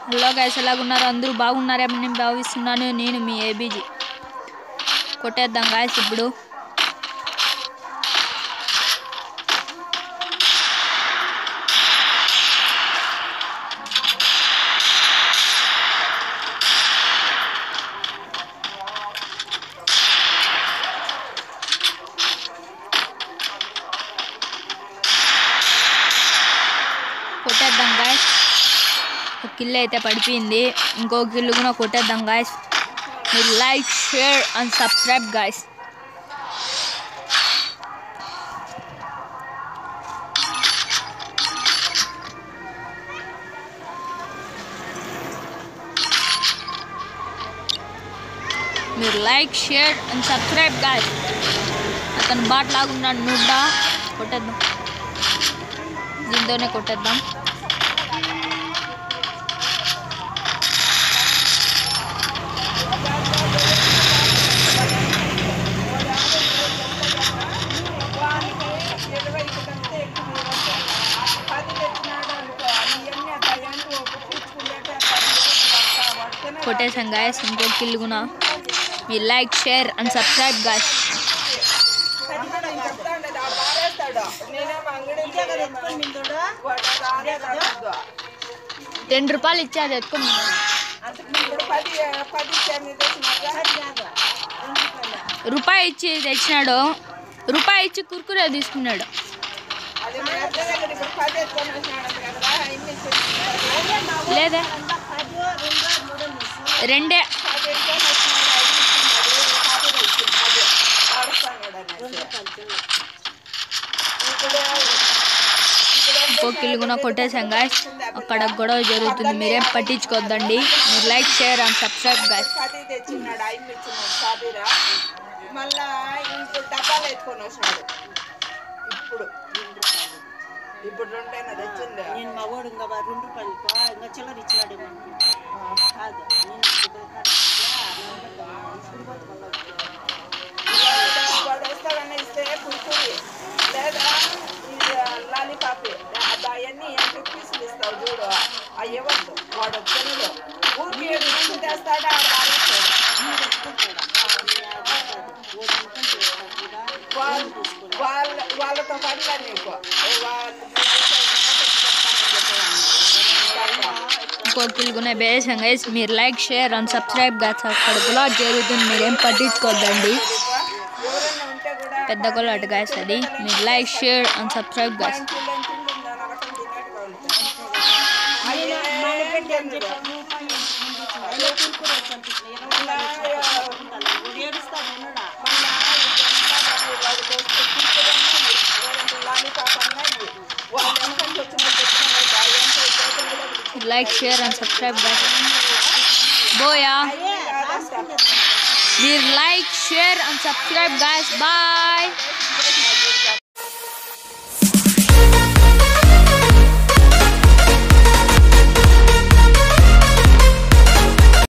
Hello guys ఎలాగున్నారు అందరూ బాగున్నారేమని నేను భావిస్తున్నాను నేను మీ ఏబీజీ కొట్టేద్దాం గాయస్ ఇప్పుడు కొట్టేద్దాం గాయస్ ఒక కిల్ అయితే పడిపోయింది ఇంకో కిల్ కూడా కొట్టేద్దాం గాయస్ మీరు like share and subscribe guys మీరు like share and subscribe guys అతను బాట్ లాగున్నాడు నువ్వుడా కొట్టేద్దాం దీంతోనే కొట్టేద్దాం కొట్టేసాం గాయస్ ఇంకో కిల్ కూడా మీరు like share and subscribe guys ten రూపాయలు ఇచ్చారు ఎత్తుకుని రూపాయి ఇచ్చి తెచ్చినాడు రూపాయి ఇచ్చి కుర్కురే తీసుకున్నాడు లేదే రెండే ఇంకో కిల్ కూడా కొట్టేసాం గాయస్ అక్కడ గొడవ జరుగుతుంది మీరేం పట్టించుకోవద్దండి మీరు like share and subscribe guys పది తెచ్చిన్నాడు ఐదు ఇచ్చినాడు సాబీరా మళ్ళా ఇంకో డబ్బాలు ఎత్తుకొని వచ్చినాడు ఇప్పుడు ఇప్పుడు రెండైనా తెచ్చిండే నేను మా వాడు ఇంకా రెండు రూపాయలు ఇవ్వ, ఇంకా చిల్లర ఇచ్చినాడేమో కాదు నేను ఇప్పుడు కాదు. ఇప్పుడు పోతే మళ్ళా వాడు- వాడు వస్తాడని ఇస్తే కుర్కురి లేదా ఇది లాలీపాప్ అవన్నీ ఎంత పీసులు ఇస్తావు చూడు అవి ఇవ్వద్దు వాడు తినడు ఊరికి ఏడు నుంచి తెస్తాడా రాలేస్తాడు వాళ్ళ వాళ్ళ వాళ్ళతో పనిలే నీకు వాళ్ళు ఇంకో కిల్ కూడా వేసాం గైస్ మీరు like share and subscribe guys అక్కడ గొడవ జరుగుతుంది మీరేం పట్టించుకోవద్దండి ఎవరైనా ఉంటే కూడా పెద్ద గొడవ గాయస్ అది మీరు like share and subscribe guys ఏడుస్తాడు ఉన్నాడా like share and subscribe guys బోయా మీరు like share and subscribe guys bye